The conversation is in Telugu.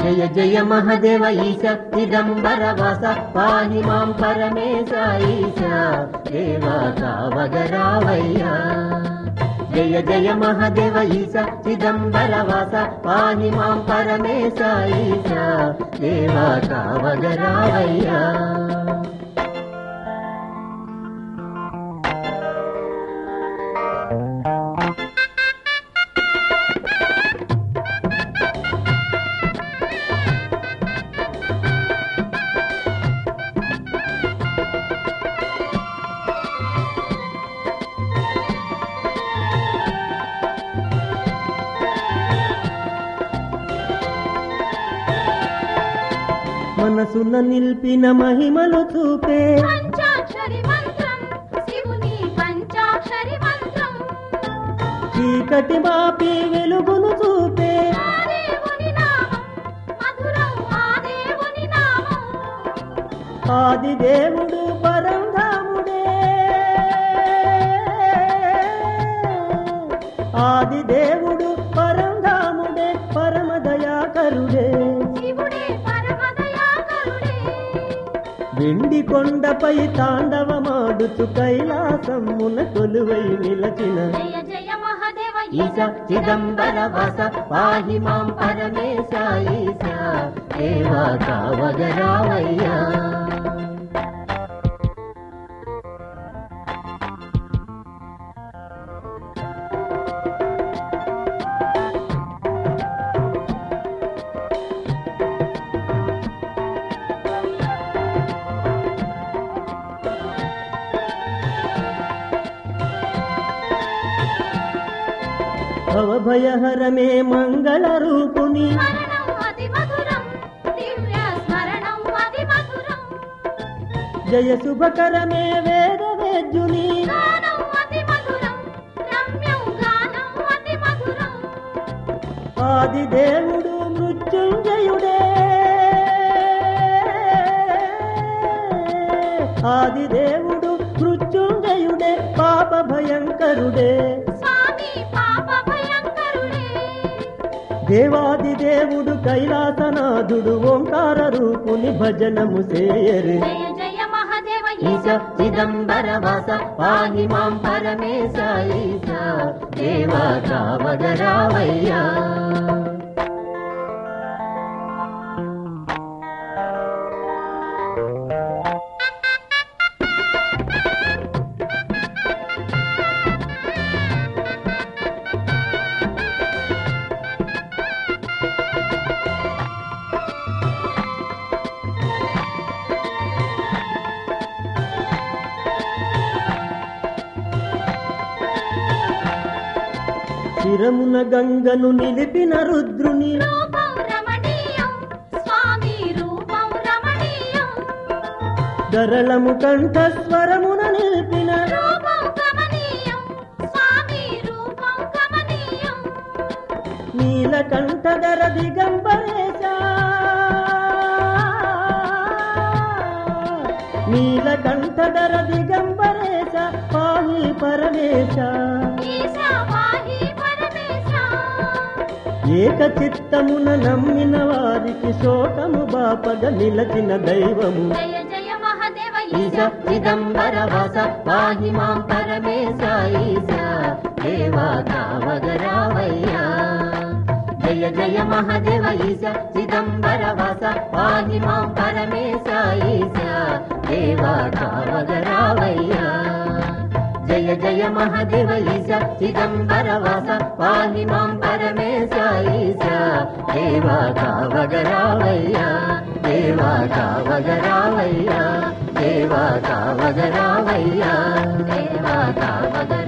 జయ జయ మహదేవ ఈశ చిదంబర వాస పాహి మాం పరమేశ ఈశ దేవా కావగరావయ్యా జయ జయ మహదేవ ఈశ చిదంబర వాస పాహి మాం పరమేశ ఈశ దేవా కావగరావయ్యా మనసున నిల్పిన మహిమలు చూపే పంచాక్షరి మంత్రం శివుని పంచాక్షరి మంత్రం చీకటి మాపి వెలుగును చూపే ఆ దేవుని నామం మధురం ఆ దేవుని నామం ఆది దేవుడు పరంధాముడే ఆది దేవుడు పరంధాముడే పరమ దయాకరుడే శివుడే పరమదయాకరుడే వెండి కొండపై తాండవమాడుచు కైలాసమున కొలువై నిలచిన జయ జయ మహాదేవ ఈశ చిదంబర వాస పాహి మాం పరమేశ ఈశ దేవా కావగరావయ్యా భవభయహరమే మంగళ రూపుని స్మరణం అతి మధురం దివ్య స్మరణం అతి మధురం జయ శుభకరమే వేద వేద్యుని గానం అతి మధురం రమ్యం గానం అతి మధురం ఆది దేవుడు మృత్యుంజయుడే ఆది దేవుడు మృత్యుంజయుడే పాప భయంకరుడే స్వామి పాప భయంకరుడే దేవాది దేవుడు కైలాసనాథుడు ఓంకార రూపుని భజనము చేయరు జయ జయ మహాదేవ ఈశ చిదంబర వాస పాహి మాం పరమేశ ఈశ దేవా కావగరావయ్యా శిరమున గంగను నిలిపిన రుద్రుని రూపం రమణీయం స్వామి రూపం రమణీయం గరళము కంఠస్వరమున నిలిపిన రూపం గమనీయం స్వామి రూపం గమనీయం నీలకంఠధర దిగంబరేశ నీలకంఠధర దిగంబరేశ పాహి పరమేశ ఈశా వాహి పరమేశ ఏక చిత్తమున నమ్మిన వారికి శోకము బాపగ నిలచిన దైవము జయ జయ మహాదేవ ఈశ చిదంబర వాస పాహి మాం పరమేశ ఈశ దేవా కావగరావయ్యా జయ జయ మహాదేవ ఈశ చిదంబర వాస పాహి మాం పరమేశ ఈశ దేవా కావగరావయ్యా జయ జయ మహాదేవ ఈశ చిదంబర వాస పాహి మాం పరమేశ ఈశ దేవా కావగరావయ్యా దేవా కావగరావయ్యా దేవా కావగరావయ్యా దేవా కావగరావయ్యా